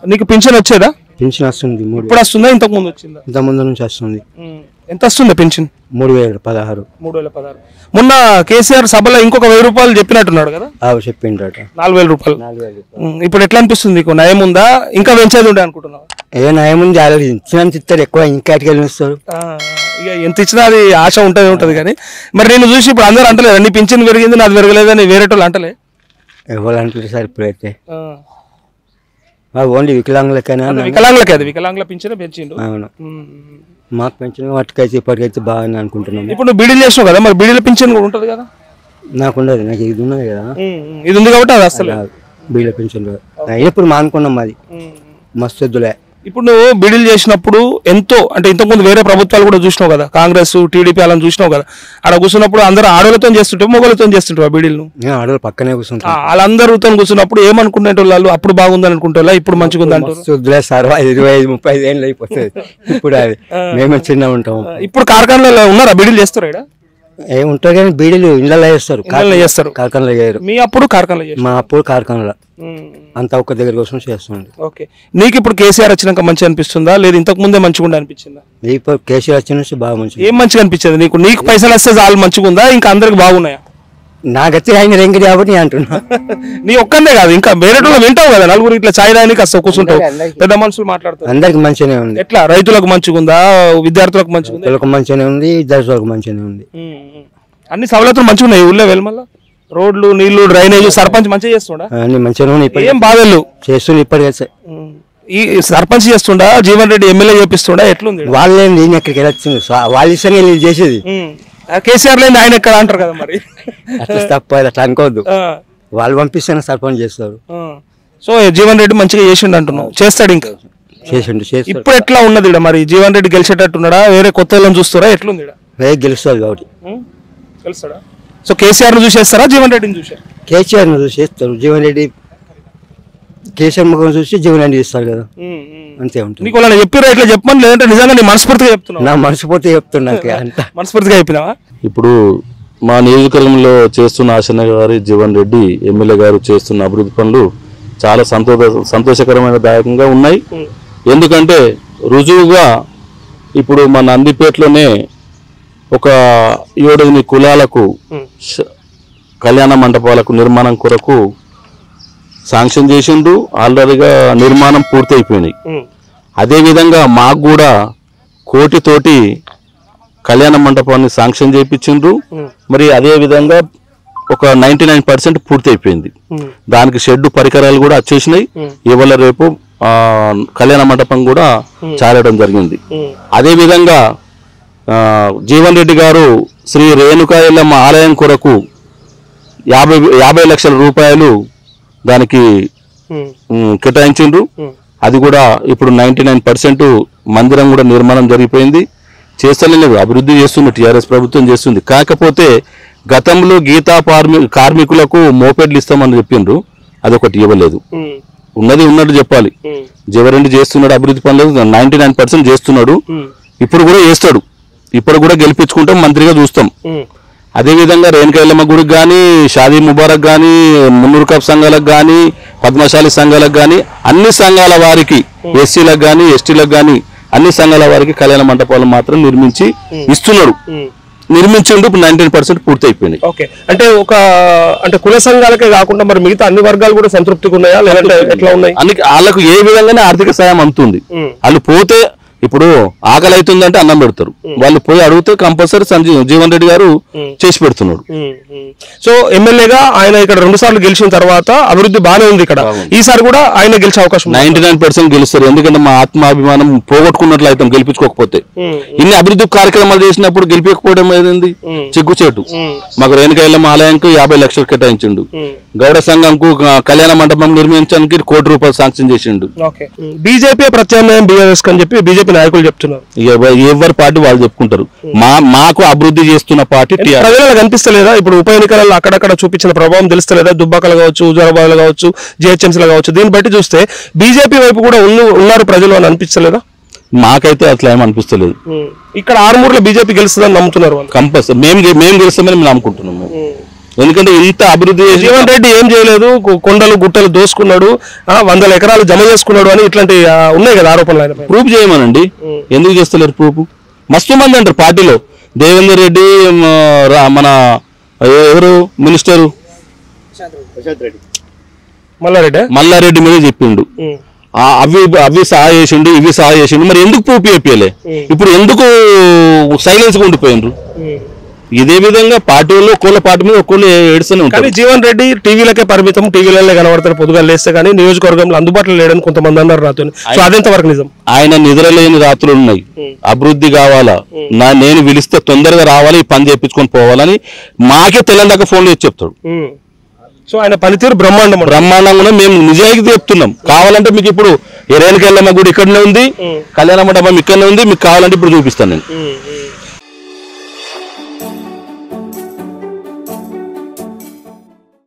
నీకు పింఛన్ వచ్చేదా పెన్షన్ వస్తుంది మూడు ఇప్పుడు వస్తుందా ఇంతకు ముందు వచ్చిందా ఇంత ముందు నుంచి వస్తుంది ఎంత వస్తుంది పెన్షన్ మూడు వేలు పదహారు మూడు వేల పదహారు మొన్న కేసీఆర్ సభలో ఇంకొక వెయ్యి రూపాయలు చెప్పినట్టున్నాడు కదా ఆవు చెప్పిండట నాలుగు వేల రూపాయలు నాలుగు వేలు ఉమ్, ఇప్పుడు ఎట్లా అనిపిస్తుంది నీకు నయం ఉందా ఇంకా పెంచేది ఉండే అనుకుంటున్నావు ఏ నయముంది ఆల్రెడీ ఇచ్చినంత ఇస్తారు ఎక్కువ ఇంకా ఎటుకెళ్ళి ఇస్తారు ఇక ఎంత ఇచ్చినా అది ఆశ ఉంటుంది ఉంటుంది కానీ మరి నేను చూసి ఇప్పుడు అందరూ అంటలేదు నీ పింఛన్ పెరిగింది నాది పెరగలేదని వేరే వాళ్ళు అంటలే ఎవరు అంటారు సార్ ఇప్పుడైతే ఓన్లీ వికలాంగులకైనా వికలాంగులకి అది వికలాంగుల పింఛన్ పెంచిండు అవును ఉమ్. మాకు పెంచిన వాటికైతే ఇప్పటికైతే బాగానే అనుకుంటున్నాము ఇప్పుడు నువ్వు బీడీలు చేసినావు కదా మరి బీడీల పింఛన్ కూడా ఉంటుంది కదా నాకు ఉండదు నాకు ఇది ఉన్నది కదా ఇది ఉంది కాబట్టి అది అసలు బీళ్ళ పెన్షన్ ఎప్పుడు మానుకున్నాం అది మస్తు వద్దులే ఇప్పుడు నువ్వు బిడిల్ చేసినప్పుడు ఎంతో అంటే ఇంతకుముందు వేరే ప్రభుత్వాలు కూడా చూసినావు కదా కాంగ్రెస్ టీడీపీ అలా చూసినావు కదా అక్కడ కూర్చున్నప్పుడు అందరూ ఆడవాళ్ళతో చేస్తుంటే మొగలతో చేస్తుంటావు ఆ బిడిల్ను నేను ఆడవాళ్ళు పక్కనే కూర్చుంటాను ఆ, వాళ్ళందరితో కూర్చున్నప్పుడు ఏమనుకునేటోళ్ళు వాళ్ళు అప్పుడు బాగుందని అనుకుంటా ఇప్పుడు మంచిగా ఉంది అంటారు మస్తు వద్దులే సార్ ఇరవై ఐదు ముప్పై ఐదు ఏళ్ళు అయిపోతుంది ఇప్పుడు అది మేమే చిన్న ఉంటాం ఇప్పుడు కార్ఖానాలో ఉన్నారా బిడిల్ చేస్తారా ఇక్కడ ఏముంటారు కానీ బీడీలు ఇళ్ళలో వేస్తారు ఇళ్ళల్లో చేస్తారు కార్ఖానలో చేయరు మీ అప్పుడు కార్ఖానాలో చేస్తారు మా అప్పుడు కార్ఖానలో అంతా ఒక్క దగ్గర కోసం చేస్తుంది ఓకే నీకు ఇప్పుడు కేసీఆర్ వచ్చినాక మంచిగా అనిపిస్తుందా లేదు ఇంతకు ముందే మంచిగా ఉండే అనిపించిందా ఇప్పుడు కేసీఆర్ వచ్చిన నుంచి బాగా మంచిది ఏం మంచిగా అనిపించింది నీకు నీకు పైసలు వస్తే చాలు మంచిగా ఉందా ఇంకా అందరికి బాగున్నాయా నాకైతే ఆయన రెంకటి కాబట్టి నేను అంటున్నా నీ ఒక్కనే కాదు ఇంకా వేరే వాళ్ళు వింటావు కదా నలుగురు ఇట్లా చాయ్ దానికి వస్తావు కూర్చుంటావు పెద్ద మనుషులు మాట్లాడతారు అందరికి మంచిగానే ఉంది ఎట్లా రైతులకు మంచిగా ఉందా విద్యార్థులకు మంచిగా ఉందా పిల్లలకు మంచిగానే ఉంది ఇద్దరు వాళ్ళకి మంచిగానే ఉంది అన్ని సవలతులు మంచిగా ఉన్నాయి ఊళ్ళో వెళ్ళమల్ల రోడ్లు నీళ్లు డ్రైనేజ్ సర్పంచ్ మంచిగా చేస్తుండా అన్ని మంచిగానే ఉన్నాయి ఇప్పుడు ఏం బాధలు చేస్తుంది ఇప్పటికైతే ఈ సర్పంచ్ చేస్తుండా జీవన్ రెడ్డి ఎమ్మెల్యే చేపిస్తుండా ఎట్లుంది వాళ్ళేం నేను ఎక్కడికి వెళ్ళొచ్చింది వాళ్ళ ఇష్టంగా వీళ్ళు చేసేది ఆ కేసీఆర్ లేని ఆయన ఎక్కడ అంటారు కదా మరి అట్లా తప్ప అట్లా అనుకోవద్దు ఆ, వాళ్ళు పంపిస్తేనే సర్పంచ్ చేస్తారు ఆ. సో జీవన్ రెడ్డి మంచిగా చేసిండు అంటున్నావు చేస్తాడు ఇంకా చేసిండు చేస్తారు ఇప్పుడు ఎట్లా ఉన్నది ఈడ మరి జీవన్ రెడ్డి గెలిచేటట్టున్నాడా వేరే కొత్త వాళ్ళని చూస్తారా ఎట్లుంది ఈడ రేపు గెలుస్తుంది కాబట్టి తెలుస్తాడా సో కేసీఆర్ ను చూసేస్తారా జీవన్ రెడ్డిని చూసా కేసీఆర్ చూసి చేస్తారు జీవన్ రెడ్డి కేసీఆర్ ముఖం చూసి జీవన్ రెడ్డి ఇస్తారు కదా అంతే ఉంటుంది నీకు వాళ్ళని చెప్పిరా ఇట్లా చెప్పమని లేదంటే నిజంగా నీ మనస్ఫూర్తిగా చెప్తున్నావు నా మనసు పోతే చెప్తున్నాక అంత మనస్ఫూర్తిగా చెప్పినావా ఇప్పుడు మా నియోజకవర్గంలో చేస్తున్న ఆశన్న గారి జీవన్ రెడ్డి ఎమ్మెల్యే గారు చేస్తున్న అభివృద్ధి పనులు చాలా సంతోష సంతోషకరమైన దాయకంగా ఉన్నాయి ఎందుకంటే రుజువుగా ఇప్పుడు మన నందిపేటలోనే ఒక ఏడెనిమిది కులాలకు శ- కళ్యాణ మండపాలకు నిర్మాణం కొరకు శాంక్షన్ చేసిండు ఆల్రెడీగా నిర్మాణం పూర్తి అయిపోయినాయి అదేవిధంగా మాకు కూడా కోటితోటి కళ్యాణ మండపాన్ని శాంక్షన్ చేయించిండ్రు మరి అదే విధంగా ఒక నైన్టీ నైన్ పర్సెంట్ పూర్తి అయిపోయింది దానికి షెడ్ పరికరాలు కూడా వచ్చేసినాయి ఇవాళ రేపు ఆ, కళ్యాణ మండపం కూడా చాలడం జరిగింది అదే విధంగా ఆ, జీవన్ రెడ్డి గారు శ్రీ రేణుకా ఎల్లమ్మ ఆలయం కొరకు యాభై యాభై లక్షల రూపాయలు దానికి ఉమ్, కేటాయించిండ్రు అది కూడా ఇప్పుడు నైన్టీ నైన్ పర్సెంట్ మందిరం కూడా నిర్మాణం జరిగిపోయింది చేస్తలే లేదు అభివృద్ధి చేస్తుంది టీఆర్ఎస్ ప్రభుత్వం చేస్తుంది కాకపోతే గతంలో గీతా కార్మి కార్మికులకు మోపెడ్లు ఇస్తామని చెప్పిండ్రు అదొకటి ఇవ్వలేదు ఉన్నది ఉన్నట్టు చెప్పాలి జీవరెడ్డి చేస్తున్నాడు అభివృద్ధి పనులు నైన్టీ నైన్ పర్సెంట్ చేస్తున్నాడు ఇప్పుడు కూడా చేస్తాడు ఇప్పుడు కూడా గెలిపించుకుంటాం మంత్రిగా చూస్తాం అదేవిధంగా రేణుకైలమ్మ గుడికి కానీ షాదీ ముబారక్ కానీ మున్నూరు కప్ సంఘాలకు కానీ పద్మశాలి సంఘాలకు కానీ అన్ని సంఘాల వారికి ఎస్సీలకు కానీ ఎస్టీలకు కానీ అన్ని సంఘాల వారికి కళ్యాణ మండపాలు మాత్రం నిర్మించి ఇస్తున్నాడు నిర్మించిండు ఇప్పుడు నైన్టీన్ పర్సెంట్ పూర్తి అయిపోయినాయి ఓకే అంటే ఒక అంటే కుల సంఘాలకే కాకుండా మరి మిగతా అన్ని వర్గాలు కూడా సంతృప్తిగా ఉన్నాయా లేదంటే ఎట్లా ఉన్నాయి అన్ని వాళ్ళకు ఏ విధంగానే ఆర్థిక సాయం అందుతుంది వాళ్ళు పోతే ఇప్పుడు ఆకలి అవుతుందంటే అన్నం పెడతారు వాళ్ళు పోయి అడిగితే కంపల్సరీ సంజీవ్ జీవన్ రెడ్డి గారు చేసి పెడుతున్నాడు సో ఎమ్మెల్యేగా ఆయన ఇక్కడ రెండు సార్లు గెలిచిన తర్వాత అభివృద్ధి బాగానే ఉంది ఇక్కడ ఈసారి కూడా ఆయన గెలిచే అవకాశం ఉంది. నైన్టీ నైన్ పర్సెంట్ గెలుస్తారు ఎందుకంటే మా ఆత్మాభిమానం పోగొట్టుకున్నట్లు అవుతాం గెలిపించుకోకపోతే ఇన్ని అభివృద్ధి కార్యక్రమాలు చేసినప్పుడు గెలిపించకపోవడం ఏదండి చిగ్గుచేటు మాకు రేణుకాయలమ్మ ఆలయంకు యాభై లక్షలు కేటాయించిండు గౌడ సంఘంకు క- కళ్యాణ మండపం నిర్మించడానికి కోటి రూపాయలు శాంక్షన్ చేసిండు ఓకే బీజేపీ ప్రత్యామ్నాయం బీఆర్ఎస్ అని చెప్పి బీజేపీ నాయకులు చెప్తున్నారు ఎవ- ఎవరి పార్టీ వాళ్ళు చెప్పుకుంటారు మా మాకు అభివృద్ధి చేస్తున్న పార్టీ టీఆర్ ప్రజలకు కనిపిస్తలేదా ఇప్పుడు ఉప ఎన్నికలలో అక్కడక్కడ చూపించిన ప్రభావం తెలుస్తలేదా దుబ్బాకలు కావచ్చు హుజరాబాద్లు కావచ్చు జిహెచ్ఎంసీలు కావచ్చు దీన్ని బట్టి చూస్తే బీజేపీ వైపు కూడా ఉన్న- ఉన్నారు ప్రజలు అని అనిపించలేదా మాకైతే అట్లా ఏం అనిపిస్తలేదు ఇక్కడ ఆరుమూరులో బీజేపీ గెలుస్తుందని నమ్ముతున్నారు వాళ్ళు కంపల్సరీ మేము గె- మేము గెలుస్తామని మేము నమ్ముకుంటున్నాం మేము. ఎందుకంటే ఇంత అభివృద్ధి చేసి జీవన్ రెడ్డి ఏం చేయలేదు కొ- కొండలు గుట్టలు దోసుకున్నాడు ఆ, వందల ఎకరాలు జమ చేసుకున్నాడు అని ఇట్లాంటి ఆ, ఉన్నాయి కదా ఆరోపణలు ఆయన పైన. ప్రూఫ్ చేయమనండి ఎందుకు చేస్తలేరు ప్రూఫ్ మస్తు మంది అంటారు పార్టీలో దేవేందర్ రెడ్డి మ, రా- మన ఎ- ఎవరు మినిస్టరు మల్లారెడ్డి మల్లారెడ్డి మీద చెప్పిండు ఉమ్. ఆ అవి అవి సహా చేసిండు ఇవి సహా చేసిండు మరి ఎందుకు ప్రూఫ్ చెప్పలే ఇప్పుడు ఎందుకు సైలెన్స్ గా ఉండిపోయినరు ఉమ్. ఇదే విధంగా పార్టీ వాళ్ళు ఒక్కోళ్ళ పార్టీ మీద ఒక్కోళ్ళు ఏడుస్తూనే కానీ ఉంటారు జీవన్ రెడ్డి టీవీలకే పరిమితం టీవీలలో కనబడతారు పొద్దుగా లేస్తే కానీ నియోజకవర్గంలో అందుబాటులో లేడని కొంతమంది అన్నారు నాతో సో అదెంత వరకు నిజం ఆయన నిద్రలేని రాత్రులు ఉన్నాయి అభివృద్ధి కావాలా నా నేను పిలిస్తే తొందరగా రావాలి ఈ పని చేయించుకొని పోవాలని మాకే తెల్లందాక ఫోన్ చేసి చెప్తాడు ఉమ్. సో ఆయన పనితీరు బ్రహ్మాండం అంటారు. బ్రహ్మాండంగా ఉన్నాం. మేము నిజాయితీ చెప్తున్నాం కావాలంటే మీకు ఇప్పుడు ఎరేనికెళ్ళమ్మ గుడి ఇక్కడనే ఉంది కళ్యాణ మండపం ఇక్కడనే ఉంది మీకు కావాలంటే ఇప్పుడు చూపిస్తాను నేను ఉమ్.